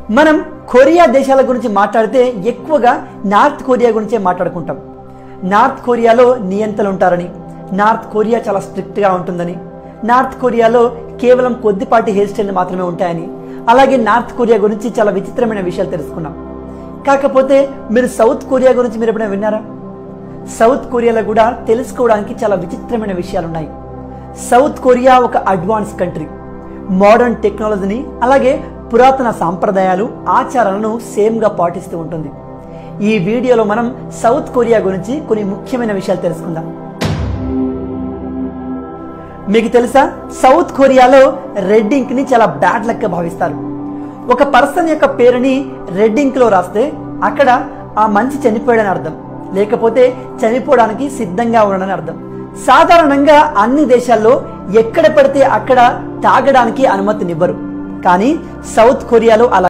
మనం కొరియా దేశాల గురించి మాట్లాడితే ఎక్కువగా నార్త్ కొరియా గురించే మాట్లాడుకుంటాం నార్త్ కొరియాలో నియంతలు ఉంటారని నార్త్ కొరియా చాలా స్ట్రిక్ట్గా ఉంటుందని నార్త్ కొరియాలో కేవలం కొద్దిపాటి హెయిర్ స్టైల్ మాత్రమే ఉంటాయని అలాగే నార్త్ కొరియా గురించి చాలా విచిత్రమైన విషయాలు తెలుసుకున్నాం కాకపోతే మీరు సౌత్ కొరియా గురించి మీరు ఎప్పుడైనా విన్నారా సౌత్ కొరియాలో కూడా తెలుసుకోవడానికి చాలా విచిత్రమైన విషయాలు ఉన్నాయి సౌత్ కొరియా ఒక అడ్వాన్స్ కంట్రీ మోడర్న్ టెక్నాలజీని అలాగే పురాతన సాంప్రదాయాలు ఆచారాలను సేమ్గా పాటిస్తూ ఉంటుంది ఈ వీడియోలో మనం సౌత్ కొరియా గురించి కొన్ని ముఖ్యమైన విషయాలు తెలుసుకుందాం మీకు తెలుసా సౌత్ కొరియాలో రెడ్ ఇంక్ ని చాలా బ్యాడ్ లక్ గా భావిస్తారు ఒక పర్సన్ యొక్క పేరుని రెడ్ ఇంక్ లో రాస్తే అక్కడ ఆ మనిషి చనిపోయాడని అర్థం లేకపోతే చనిపోవడానికి సిద్ధంగా ఉన్నాడని అర్థం సాధారణంగా అన్ని దేశాల్లో ఎక్కడ పడితే అక్కడ తాగడానికి అనుమతినివ్వరు కానీ సౌత్ కొరియాలో అలా